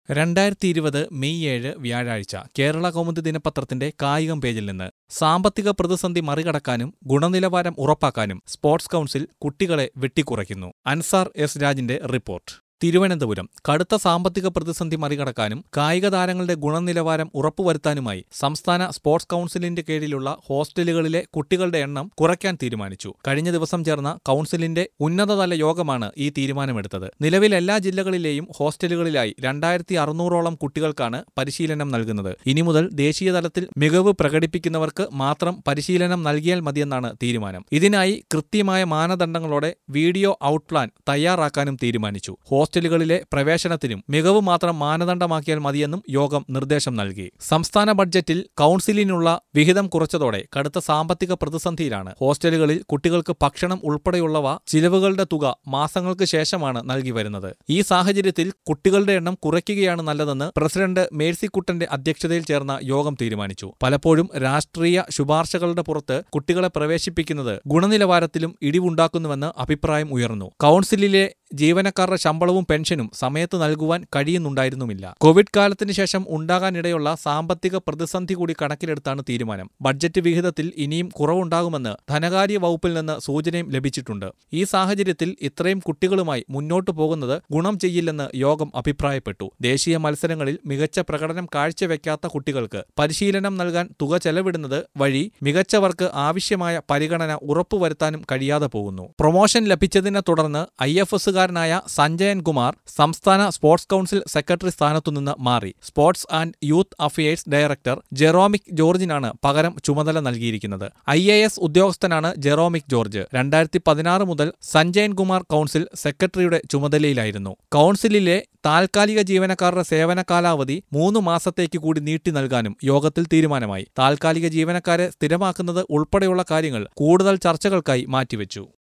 രണ്ടായിരത്തി ഇരുപത് മെയ് ഏഴ് വ്യാഴാഴ്ച കേരള കൗമുദി ദിനപത്രത്തിന്റെ കായികം പേജിൽ നിന്ന് സാമ്പത്തിക പ്രതിസന്ധി മറികടക്കാനും ഗുണനിലവാരം ഉറപ്പാക്കാനും സ്പോർട്സ് കൗൺസിൽ കുട്ടികളെ വെട്ടിക്കുറയ്ക്കുന്നു അൻസാർ എസ് രാജിന്റെ റിപ്പോർട്ട് തിരുവനന്തപുരം കടുത്ത സാമ്പത്തിക പ്രതിസന്ധി മറികടക്കാനും കായിക താരങ്ങളുടെ ഗുണനിലവാരം ഉറപ്പുവരുത്താനുമായി സംസ്ഥാന സ്പോർട്സ് കൗൺസിലിന്റെ കീഴിലുള്ള ഹോസ്റ്റലുകളിലെ കുട്ടികളുടെ എണ്ണം കുറയ്ക്കാൻ തീരുമാനിച്ചു കഴിഞ്ഞ ദിവസം ചേർന്ന കൗൺസിലിന്റെ ഉന്നതതല യോഗമാണ് ഈ തീരുമാനമെടുത്തത് നിലവിൽ എല്ലാ ജില്ലകളിലെയും ഹോസ്റ്റലുകളിലായി രണ്ടായിരത്തി അറുന്നൂറോളം കുട്ടികൾക്കാണ് പരിശീലനം നൽകുന്നത് ഇനി മുതൽ ദേശീയ തലത്തിൽ മികവ് പ്രകടിപ്പിക്കുന്നവർക്ക് മാത്രം പരിശീലനം നൽകിയാൽ മതിയെന്നാണ് തീരുമാനം ഇതിനായി കൃത്യമായ മാനദണ്ഡങ്ങളോടെ വീഡിയോ ഔട്ട്പ്ലാൻ തയ്യാറാക്കാനും തീരുമാനിച്ചു ഹോസ്റ്റലുകളിലെ പ്രവേശനത്തിനും മികവ് മാത്രം മാനദണ്ഡമാക്കിയാൽ മതിയെന്നും യോഗം നിർദ്ദേശം നൽകി സംസ്ഥാന ബഡ്ജറ്റിൽ കൗൺസിലിനുള്ള വിഹിതം കുറച്ചതോടെ കടുത്ത സാമ്പത്തിക പ്രതിസന്ധിയിലാണ് ഹോസ്റ്റലുകളിൽ കുട്ടികൾക്ക് ഭക്ഷണം ഉൾപ്പെടെയുള്ളവ ചിലവുകളുടെ തുക മാസങ്ങൾക്ക് ശേഷമാണ് നൽകി വരുന്നത് ഈ സാഹചര്യത്തിൽ കുട്ടികളുടെ എണ്ണം കുറയ്ക്കുകയാണ് നല്ലതെന്ന് പ്രസിഡന്റ് മേഴ്സിക്കുട്ടന്റെ അധ്യക്ഷതയിൽ ചേർന്ന യോഗം തീരുമാനിച്ചു പലപ്പോഴും രാഷ്ട്രീയ ശുപാർശകളുടെ പുറത്ത് കുട്ടികളെ പ്രവേശിപ്പിക്കുന്നത് ഗുണനിലവാരത്തിലും ഇടിവുണ്ടാക്കുന്നുവെന്ന് അഭിപ്രായം ഉയർന്നു കൗൺസിലിലെ ജീവനക്കാരുടെ ശമ്പളവും പെൻഷനും സമയത്ത് നൽകുവാൻ കഴിയുന്നുണ്ടായിരുന്നുമില്ല കോവിഡ് കാലത്തിന് ശേഷം ഉണ്ടാകാനിടയുള്ള സാമ്പത്തിക പ്രതിസന്ധി കൂടി കണക്കിലെടുത്താണ് തീരുമാനം ബഡ്ജറ്റ് വിഹിതത്തിൽ ഇനിയും കുറവുണ്ടാകുമെന്ന് ധനകാര്യ വകുപ്പിൽ നിന്ന് സൂചനയും ലഭിച്ചിട്ടുണ്ട് ഈ സാഹചര്യത്തിൽ ഇത്രയും കുട്ടികളുമായി മുന്നോട്ടു പോകുന്നത് ഗുണം ചെയ്യില്ലെന്ന് യോഗം അഭിപ്രായപ്പെട്ടു ദേശീയ മത്സരങ്ങളിൽ മികച്ച പ്രകടനം കാഴ്ചവെക്കാത്ത കുട്ടികൾക്ക് പരിശീലനം നൽകാൻ തുക ചെലവിടുന്നത് വഴി മികച്ചവർക്ക് ആവശ്യമായ പരിഗണന ഉറപ്പുവരുത്താനും കഴിയാതെ പോകുന്നു പ്രൊമോഷൻ ലഭിച്ചതിനെ തുടർന്ന് ഐ എഫ് എസുകാരനായ സഞ്ജയൻ കുമാർ സംസ്ഥാന സ്പോർട്സ് കൗൺസിൽ സെക്രട്ടറി സ്ഥാനത്തുനിന്ന് മാറി sports and youth affairs director Jeromic ജോർജിനാണ് പകരം ചുമതല നൽകിയിരിക്കുന്നത് ഐ എ എസ് ഉദ്യോഗസ്ഥനാണ് ജെറോമിക് ജോർജ് രണ്ടായിരത്തി പതിനാറ് മുതൽ സഞ്ജയൻ കുമാർ കൗൺസിൽ സെക്രട്ടറിയുടെ ചുമതലയിലായിരുന്നു കൗൺസിലിലെ താൽക്കാലിക ജീവനക്കാരുടെ സേവന കാലാവധി മൂന്ന് മാസത്തേക്ക് കൂടി നീട്ടി നൽകാനും യോഗത്തിൽ തീരുമാനമായി താൽക്കാലിക ജീവനക്കാരെ സ്ഥിരമാക്കുന്നത് ഉൾപ്പെടെയുള്ള കാര്യങ്ങൾ കൂടുതൽ ചർച്ചകൾക്കായി മാറ്റിവെച്ചു